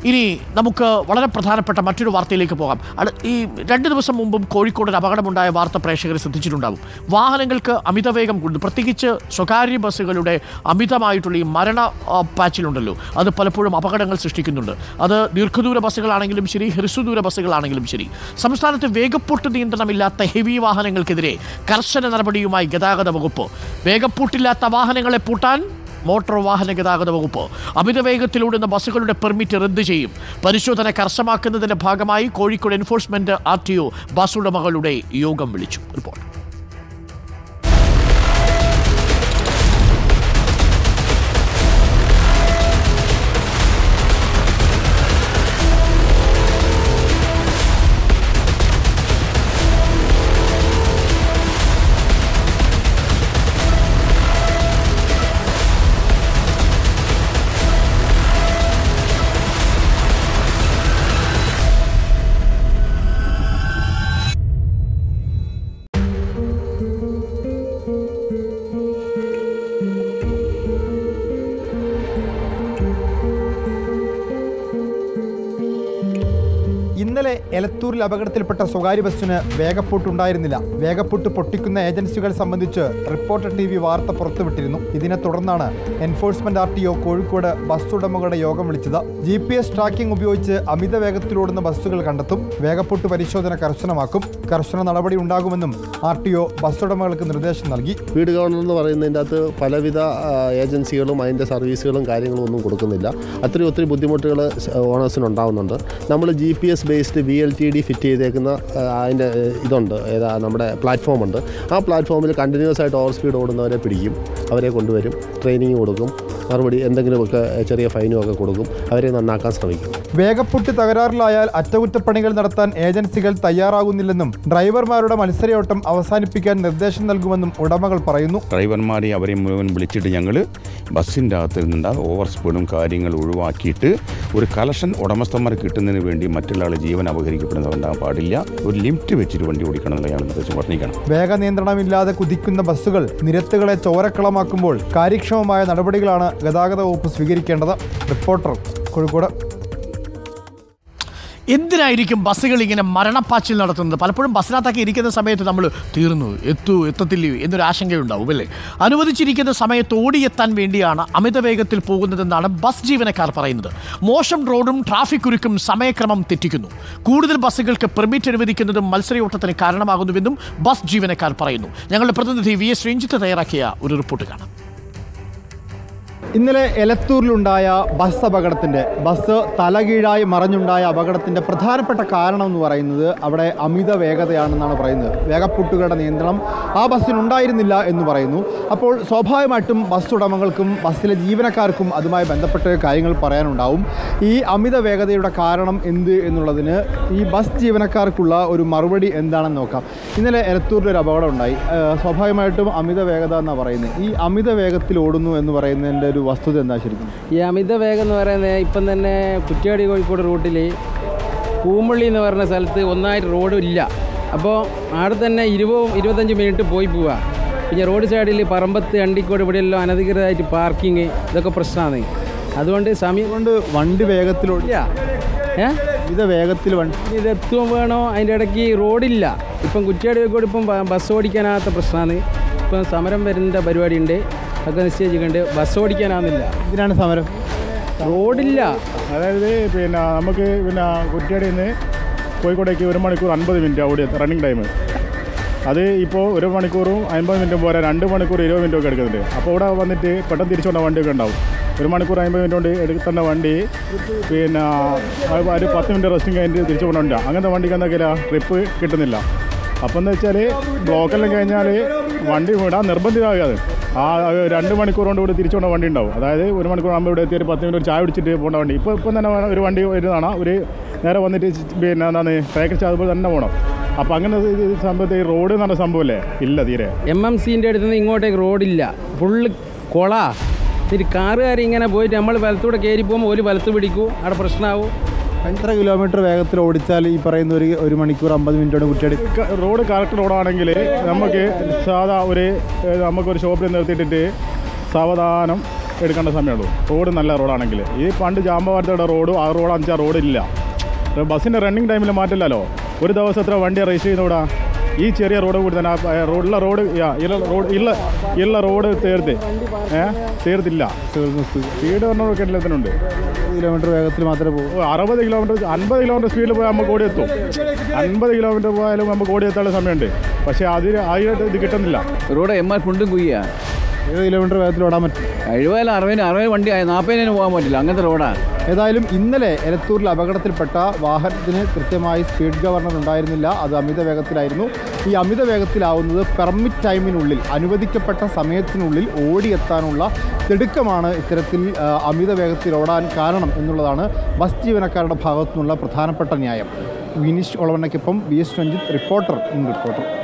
ഇനി നമുക്ക് വളരെ പ്രധാനപ്പെട്ട മറ്റൊരു വാർത്തയിലേക്ക് പോകാം അത് ഈ രണ്ട് ദിവസം മുമ്പും കോഴിക്കോട് ഒരു അപകടമുണ്ടായ വാർത്ത പ്രേക്ഷകർ ശ്രദ്ധിച്ചിട്ടുണ്ടാകും വാഹനങ്ങൾക്ക് അമിതവേഗം കൊണ്ട് പ്രത്യേകിച്ച് സ്വകാര്യ ബസ്സുകളുടെ അമിതമായിട്ടുള്ള ഈ മരണ ആ, പാച്ചിലുണ്ടല്ലോ അത് പലപ്പോഴും അപകടങ്ങൾ സൃഷ്ടിക്കുന്നുണ്ട് അത് ദീർഘദൂര ബസ്സുകളാണെങ്കിലും ശരി ഹ്രസ്വദൂര ബസ്സുകളാണെങ്കിലും ശരി സംസ്ഥാനത്ത് വേഗപ്പൂട്ട് നിയന്ത്രണമില്ലാത്ത ഹെവി വാഹനങ്ങൾക്കെതിരെ കർശന നടപടിയുമായി ഗതാഗത വകുപ്പ് വേഗപ്പൂട്ടില്ലാത്ത വാഹനങ്ങളെ പൂട്ടാൻ മോട്ടോർ വാഹന ഗതാഗത വകുപ്പ് അമിത വേഗത്തിലൂടുന്ന ബസ്സുകളുടെ പെർമിറ്റ് റദ്ദ് ചെയ്യും പരിശോധന കർശനമാക്കുന്നതിന്റെ ഭാഗമായി Kozhikode enforcement R T O bus ഉടമകളുടെ യോഗം വിളിച്ചു റിപ്പോർട്ട് ഇന്നലെ എലത്തൂരിൽ അപകടത്തിൽപ്പെട്ട സ്വകാര്യ ബസ്സിന് വേഗപ്പൂട്ടുണ്ടായിരുന്നില്ല വേഗപ്പൂട്ട് പൊട്ടിക്കുന്ന ഏജൻസികൾ സംബന്ധിച്ച് റിപ്പോർട്ടർ ടി വി വാർത്ത പുറത്തുവിട്ടിരുന്നു ഇതിനെ തുടർന്നാണ് enforcement R T O Kozhikode bus ഉടമകളുടെ യോഗം വിളിച്ചത് ജി പി എസ് ട്രാക്കിംഗ് ഉപയോഗിച്ച് അമിത വേഗത്തിലോടുന്ന ബസ്സുകൾ കണ്ടെത്തും വേഗപ്പൂട്ട് പരിശോധന കർശനമാക്കും കർശന നടപടി ഉണ്ടാകുമെന്നും ആർ ടി ഒ ബസ് ഉടമകൾക്ക് നിർദ്ദേശം നൽകി വീട് ഗവർണർ എന്ന് പറയുന്നതിൻ്റെ അകത്ത് പലവിധ ആ, ഏജൻസികളും അതിൻ്റെ സർവീസുകളും കാര്യങ്ങളും ഒന്നും കൊടുക്കുന്നില്ല അത്രയും ഒത്തിരി ബുദ്ധിമുട്ടുകൾ ഓണേഴ്സിന് ഉണ്ടാകുന്നുണ്ട് നമ്മൾ G P S based V L T D fit ചെയ്തേക്കുന്ന ആ, അതിൻ്റെ ഏ, ഇതുണ്ട് ഏതാ നമ്മുടെ പ്ലാറ്റ്ഫോം ഉണ്ട് ആ പ്ലാറ്റ്ഫോമിൽ കണ്ടിന്യൂസ് ആയിട്ട് ഓവർ സ്പീഡ് ഓടുന്നവരെ പിടിക്കും അവരെ കൊണ്ടുവരും ട്രെയിനിങ് കൊടുക്കും മറുപടി എന്തെങ്കിലുമൊക്കെ ചെറിയ ഫൈനും ഒക്കെ കൊടുക്കും അവരെ നന്നാക്കാൻ ശ്രമിക്കും വേഗപ്പുട്ടി തകരാറിലായാൽ അറ്റകുറ്റപ്പണികൾ നടത്താൻ ഏജൻസികൾ തയ്യാറാകുന്നില്ലെന്നും ഡ്രൈവർമാരുടെ മത്സരയോട്ടം അവസാനിപ്പിക്കാൻ നിർദ്ദേശം നൽകുമെന്നും ഉടമകൾ പറയുന്നു ഡ്രൈവർമാരെ അവരെ മുഴുവൻ വിളിച്ചിട്ട് ഞങ്ങൾ ബസ്സിൻ്റെ അകത്ത് നിന്നുണ്ട ഓവർ സ്പീഡും കാര്യങ്ങൾ ഒഴിവാക്കിയിട്ട് ഒരു കലക്ഷൻ ഉടമസ്ഥന്മാർ കിട്ടുന്നതിന് വേണ്ടി മറ്റുള്ള ആൾ ജീവൻ അപഹരിക്കപ്പെടുന്നതുണ്ടാകാൻ പാടില്ല ഒരു ലിമിറ്റ് വെച്ചിട്ട് വണ്ടി ഓടിക്കണം എന്നുള്ള ഞങ്ങൾ നിർദ്ദേശം പറഞ്ഞിരിക്കണം വേഗ നിയന്ത്രണമില്ലാതെ കുതിക്കുന്ന ബസ്സുകൾ നിരത്തുകളെ ചോരക്കളമാക്കുമ്പോൾ കാര്യക്ഷമമായ നടപടികളാണ് ഗതാഗത വകുപ്പ് സ്വീകരിക്കേണ്ടത് റിപ്പോർട്ടർ കോഴിക്കോട് എന്തിനായിരിക്കും ബസ്സുകൾ ഇങ്ങനെ മരണപ്പാച്ചിൽ നടത്തുന്നത് പലപ്പോഴും ബസ്സിനകത്തൊക്കെ ഇരിക്കുന്ന സമയത്ത് നമ്മൾ തീർന്നു എത്തൂ എത്തത്തില്ലയോ എന്നൊരു ആശങ്കയുണ്ടാവും അല്ലേ അനുവദിച്ചിരിക്കുന്ന സമയത്ത് ഓടിയെത്താൻ വേണ്ടിയാണ് അമിത വേഗത്തിൽ പോകുന്നതെന്നാണ് ബസ് ജീവനക്കാർ പറയുന്നത് മോശം റോഡും ട്രാഫിക് കുരുക്കും സമയക്രമം തെറ്റിക്കുന്നു കൂടുതൽ ബസ്സുകൾക്ക് പെർമിറ്റ് അനുവദിക്കുന്നതും മത്സരയോട്ടത്തിന് കാരണമാകുന്നുവെന്നും ബസ് ജീവനക്കാർ പറയുന്നു ഞങ്ങളുടെ പ്രതിനിധി വി എസ് രഞ്ജിത്ത് തയ്യാറാക്കിയ ഒരു റിപ്പോർട്ട് കാണാം ഇന്നലെ എലത്തൂരിലുണ്ടായ ബസ് അപകടത്തിൻ്റെ ബസ് തലകീഴായി മറഞ്ഞുണ്ടായ അപകടത്തിൻ്റെ പ്രധാനപ്പെട്ട കാരണം എന്ന് പറയുന്നത് അവിടെ അമിത വേഗതയാണെന്നാണ് പറയുന്നത് വേഗപ്പുട്ടുകളുടെ നിയന്ത്രണം ആ ബസ്സിനുണ്ടായിരുന്നില്ല എന്ന് പറയുന്നു അപ്പോൾ സ്വാഭാവികമായിട്ടും ബസ് ഉടമകൾക്കും ബസ്സിലെ ജീവനക്കാർക്കും അതുമായി ബന്ധപ്പെട്ട കാര്യങ്ങൾ പറയാനുണ്ടാവും ഈ അമിത വേഗതയുടെ കാരണം എന്ത് എന്നുള്ളതിന് ഈ ബസ് ജീവനക്കാർക്കുള്ള ഒരു മറുപടി എന്താണെന്ന് നോക്കാം ഇന്നലെ എലത്തൂരിൽ ഒരു അപകടം ഉണ്ടായി ഏഹ് സ്വാഭാവികമായിട്ടും അമിത വേഗത എന്നാണ് പറയുന്നത് ഈ അമിത വേഗത്തിൽ ഓടുന്നു എന്ന് പറയുന്നതിൻ്റെ ഒരു വസ്തുത എന്താ ശരിക്കും ഈ അമിത വേഗം എന്ന് പറയുന്നത് ഇപ്പം തന്നെ കുറ്റ്യാടി കോഴിക്കോട് റൂട്ടിൽ പൂമ്പള്ളി എന്ന് പറയുന്ന സ്ഥലത്ത് ഒന്നായിട്ട് റോഡ് ഇല്ല അപ്പോൾ അവിടെ തന്നെ ഇരുപതും ഇരുപത്തഞ്ച് മിനിറ്റ് പോയി പോവുക പിന്നെ റോഡ് സൈഡിൽ പറമ്പത്ത് അണ്ടിക്കോട് ഇവിടെയെല്ലാം അനധികൃതമായിട്ട് പാർക്കിങ് ഇതൊക്കെ പ്രശ്നമാണ് അതുകൊണ്ട് സമയം അതുകൊണ്ട് വണ്ടി വേഗത്തിലോടി ഇല്ല ഏ അമിത വേഗത്തിൽ വണ്ടി ഇത് എത്തും വേണോ അതിൻ്റെ ഇടയ്ക്ക് റോഡില്ല ഇപ്പം കുറ്റ്യാടി കോഴിക്കോട് ഇപ്പം ബ- ബസ് ഓടിക്കാനാകാത്ത പ്രശ്നമാണ് ഇപ്പം സമരം വരുന്ന പരിപാടിയുണ്ട് അതൊക്കെ നിശ്ചയിച്ചിട്ടുണ്ട് ബസ് ഓടിക്കാനാകുന്നില്ല ഇതിനാണ് സമരം റോഡില്ല അതായത് പിന്നെ നമുക്ക് പിന്നെ കുറ്റ്യാടിയിൽ നിന്ന് കോഴിക്കോടേക്ക് ഒരു മണിക്കൂർ അൻപത് മിനിറ്റ് ഓടിയ റണ്ണിങ് ടൈം അത് ഇപ്പോൾ ഒരു മണിക്കൂറും അമ്പത് മിനിറ്റും പോരാ രണ്ട് മണിക്കൂർ ഇരുപത് മിനിറ്റും ഒക്കെ എടുക്കുന്നുണ്ട് അപ്പോൾ ഇവിടെ വന്നിട്ട് പെട്ടെന്ന് തിരിച്ചു വന്ന വണ്ടിയൊക്കെ ഉണ്ടാവും ഒരു മണിക്കൂർ അമ്പത് മിനിറ്റ് കൊണ്ട് എടുക്കുന്ന വണ്ടി പിന്നെ ആ ഒരു പത്ത് മിനിറ്റ് റെസ്റ്റിംഗ് കഴിഞ്ഞിട്ട് തിരിച്ചു കൊണ്ടുണ്ട് അങ്ങനത്തെ വണ്ടിക്ക് എന്തൊക്കെയില്ല ട്രിപ്പ് കിട്ടുന്നില്ല അപ്പം എന്ന് വെച്ചാൽ ബ്ലോക്കെല്ലാം കഴിഞ്ഞാൽ വണ്ടി വിടാൻ നിർബന്ധിതമാകാതെ ആ ഒരു രണ്ട് മണിക്കൂർ കൊണ്ട് ഇവിടെ തിരിച്ചു കൊണ്ട വണ്ടി ഉണ്ടാവും അതായത് ഒരു മണിക്കൂർ ആകുമ്പോൾ ഇവിടെ എത്തി ഒരു പത്ത് മിനിറ്റ് ഒരു ചായ കുടിച്ചിട്ട് പോകേണ്ട വണ്ടി ഇപ്പോൾ ഇപ്പം തന്നെ ഒരു വണ്ടി വരുന്നതാണ് ഒരു നേരെ വന്നിട്ട് പിന്നെ എന്താണ് പാക്കറ്റ് അതുപോലെ തന്നെ പോകണം അപ്പോൾ അങ്ങനെ ഇത് സംഭവത്തെ ഈ റോഡ് എന്ന് പറഞ്ഞ സംഭവമല്ലേ ഇല്ല തീരെ എം എം സിൻ്റെ അടുത്ത് നിന്ന് ഇങ്ങോട്ടേക്ക് റോഡില്ല ഫുള്ള് കൊള എന്നിട്ട് കാറുകാർ ഇങ്ങനെ പോയിട്ട് നമ്മൾ വലത്തൂടെ കയറി പോകുമ്പോൾ ഒരു വലത്ത് പിടിക്കൂ അവിടെ പ്രശ്നമാവും എത്ര കിലോമീറ്റർ വേഗത്തിൽ ഓടിച്ചാൽ ഈ പറയുന്ന ഒരു ഒരു മണിക്കൂർ അമ്പത് മിനിറ്റോട് കുറ്റിയാടി ക- റോഡ് കറക്റ്റ് റോഡാണെങ്കിൽ നമുക്ക് സാധാ ഒരു ഏഹ്, നമുക്കൊരു ഷോപ്പിൽ നിർത്തിയിട്ടിട്ട് സാവധാനം എടുക്കേണ്ട സമയമുള്ളൂ റോഡ് നല്ല റോഡാണെങ്കിൽ ഈ പണ്ട് ജാമ്പവാരത്തയുടെ റോഡ് ആ റോഡ് അഞ്ചാ റോഡില്ല ബസ്സിൻ്റെ റണ്ണിങ് ടൈമിൽ മാറ്റില്ലല്ലോ ഒരു ദിവസം എത്ര വണ്ടി രജിസ്റ്റർ ചെയ്യുന്നൂടാ ഈ ചെറിയ റോഡ് കൂടി തന്നെ ആ, ഏ, റോഡുള്ള റോഡ് യാ, ഇല്ല റോഡ് ഇല്ല ഇല്ല റോഡ് തീർത്ത് ഏ തീർത്തില്ല സ്പീഡ് പറഞ്ഞൊക്കെ എല്ലാത്തിനുണ്ട് കിലോമീറ്റർ വേഗത്തിൽ മാത്രമേ പോകും ഓ, അറുപത് കിലോമീറ്റർ അൻപത് കിലോമീറ്റർ സ്പീഡിൽ പോയാൽ നമുക്ക് ഓടിയെത്തും അൻപത് കിലോമീറ്റർ പോയാലും നമുക്ക് ഓടിയെത്താനുള്ള സമയമുണ്ട് പക്ഷേ അതിന് അതിനായിട്ട് ഇത് കിട്ടുന്നില്ല റോഡ് എം ആർ കുണ്ടും കുയ്യാ ഏഴ് കിലോമീറ്റർ വേഗത്തിൽ ഓടാൻ പറ്റും എഴുപതിൽ അറുപതിന് അറുപത് വണ്ടി നാൽപ്പതിന് പോകാൻ പറ്റില്ല അങ്ങനത്തെ റോഡാണ് ഏതായാലും ഇന്നലെ എലത്തൂരിൽ അപകടത്തിൽപ്പെട്ട വാഹനത്തിന് കൃത്യമായി സ്പീഡ് ഗവർണർ ഉണ്ടായിരുന്നില്ല അത് അമിത വേഗത്തിലായിരുന്നു ഈ അമിത വേഗത്തിലാവുന്നത് പെർമിറ്റ് ടൈമിനുള്ളിൽ അനുവദിക്കപ്പെട്ട സമയത്തിനുള്ളിൽ ഓടിയെത്താനുള്ള തിടുക്കമാണ് ഇത്തരത്തിൽ ആ, അമിത വേഗത്തിൽ ഓടാൻ കാരണം എന്നുള്ളതാണ് ബസ് ജീവനക്കാരുടെ ഭാഗത്തു നിന്നുള്ള പ്രധാനപ്പെട്ട ന്യായം വിനീഷ് ഒളവണ്ണയ്ക്കൊപ്പം V S Ranjith reporter in reporter